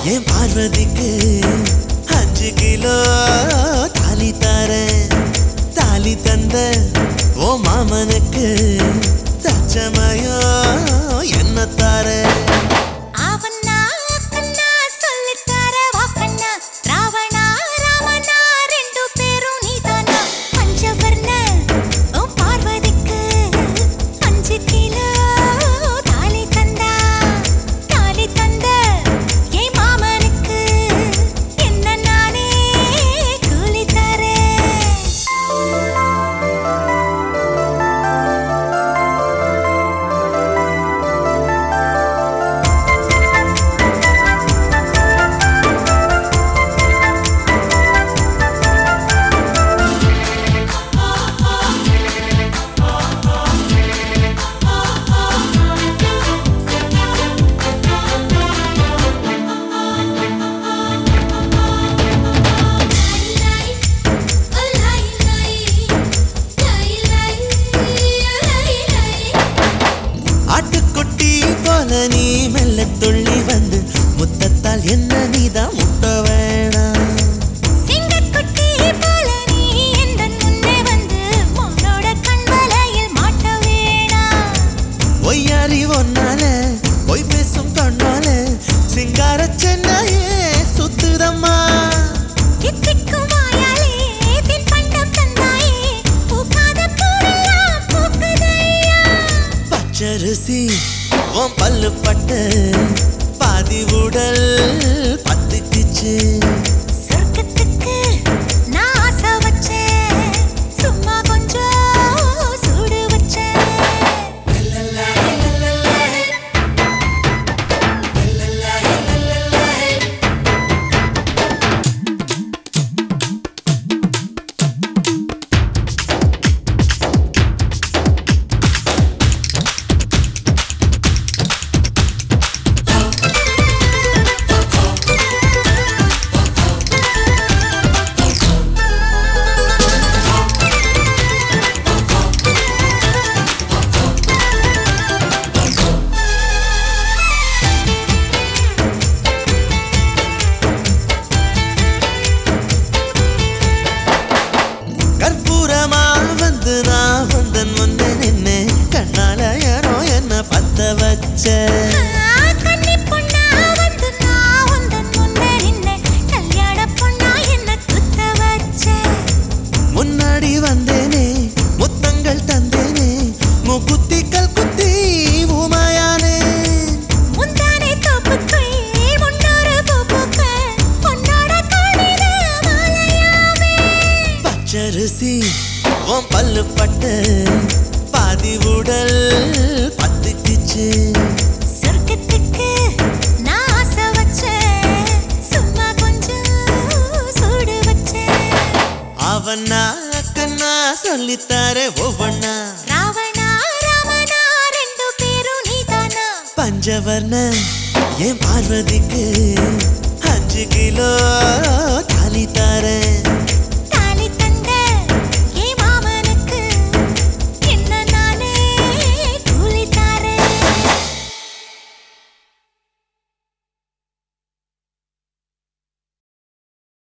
என் பார்வதிக்கு அஞ்சு கிலோ தாலி தரேன் தாலி தந்த ஓ மாமனுக்கு தச்சமயோ என்ன தரேன் ஆவண்ணா கண்ணா சொல்லித்தர வாக்கண்ணா ராவணா ராமனா ரெண்டு பேரும் நீதானா பஞ்சவர்ண உன் பார்வதிக்கு அஞ்சு கிலோ தாலி தந்தா தாலி தந்த என் மாமனுக்கு என்ன நானே கூலி தரேன் ஆட்டுக்குட்டி போல நீ மெல்ல துள்ளி வந்து முத்தத்தால் என்ன நீதான் முட்ட வேணாம் சிங்கக்குட்டி போல நீ எந்தன் முன்னே வந்து உன்னோட கண்வலையில் மாட்ட வேணாம் ஒய்யாரி ஒன்னால பொய் பேசும் கண்ணால சிங்கார சென்னையே சுத்துதம்மா தித்திக்கும் வாயாலே தின் பண்டம் தந்தாயே பூக்காத பூவெல்லாம் பூக்குதையா பச்சரிசி உன் பல்லு பட்டு பாதி உடல் பத்துக்குச்சு சொர்க்கத்துக்கு நான் ஆசை வச்சேன் சும்மா கொஞ்சம் சூடு வச்சேன் கற்பூரமா வந்து நான் வந்தன் முன்னே நின்னு கண்ணால யாரோ என்ன பத்த வச்ச கன்னி பொண்ணா வந்து நான் உந்தன் முன்னே நின்னேன் கல்யாண பொண்ணா என்ன குத்த வச்சேன் முன்னாடி வந்தேனே முத்தங்கள் தந்தேனே முக்குத்திகள் குத்தி ஊமையானே முந்தானை தோப்புக்குள் முன்னொரு பூப்புக்க பொன்னோட காலில மாலையாவே பச்சரிசி உன் பல்லு பட்டு பாதி உடல் பத்துக்குச்சு சொர்க்கத்துக்கு நான் ஆசை வச்சேன் சும்மா கொஞ்சம் சூடு வச்சேன் அவனா கண்ணா சொல்லித்தார ஒவ்வொன்னா ராவணா ராமனா ரெண்டு பேரும் நீதானா பஞ்சவர்ண என் பார்வதிக்கு அஞ்சு கிலோ